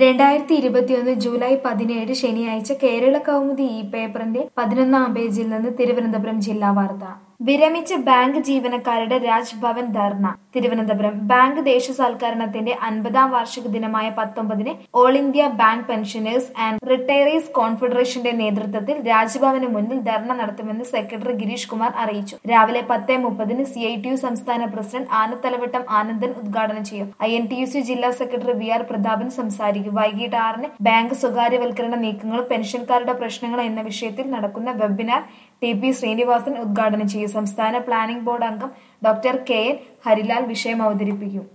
രണ്ടായിരത്തി ഇരുപത്തിയൊന്ന് ജൂലൈ പതിനേഴ് ശനിയാഴ്ച കേരള കൗമുദി ഈ പേപ്പറിന്റെ പതിനൊന്നാം പേജിൽ നിന്ന് തിരുവനന്തപുരം ജില്ലാ വാർത്ത വിരമിച്ച ബാങ്ക് ജീവനക്കാരുടെ രാജ്ഭവൻ ധർണ തിരുവനന്തപുരം ബാങ്ക് ദേശസാൽക്കരണത്തിന്റെ അൻപതാം വാർഷിക ദിനമായ പത്തൊമ്പതിന് all India bank pensioners and retirees കോൺഫെഡറേഷന്റെ നേതൃത്വത്തിൽ രാജ്ഭവന് മുന്നിൽ ധർണ നടത്തുമെന്ന് സെക്രട്ടറി ഗിരീഷ് കുമാർ അറിയിച്ചു രാവിലെ പത്ത് മുപ്പതിന് സി ഐ ടി യു സംസ്ഥാന പ്രസിഡന്റ് ആനത്തലവട്ടം ആനന്ദൻ ഉദ്ഘാടനം ചെയ്യും I N T U C ജില്ലാ സെക്രട്ടറി വി ആർ പ്രതാപൻ സംസാരിക്കും വൈകിട്ട് ആറിന് ബാങ്ക് സ്വകാര്യവൽക്കരണ നീക്കങ്ങളും പെൻഷൻകാരുടെ പ്രശ്നങ്ങളും എന്ന വിഷയത്തിൽ നടക്കുന്ന വെബിനാർ ടി പി ശ്രീനിവാസൻ ഉദ്ഘാടനം ചെയ്യും സംസ്ഥാന പ്ലാനിംഗ് ബോർഡ് അംഗം ഡോക്ടർ കെ എൻ ഹരിലാൽ വിഷയം അവതരിപ്പിക്കും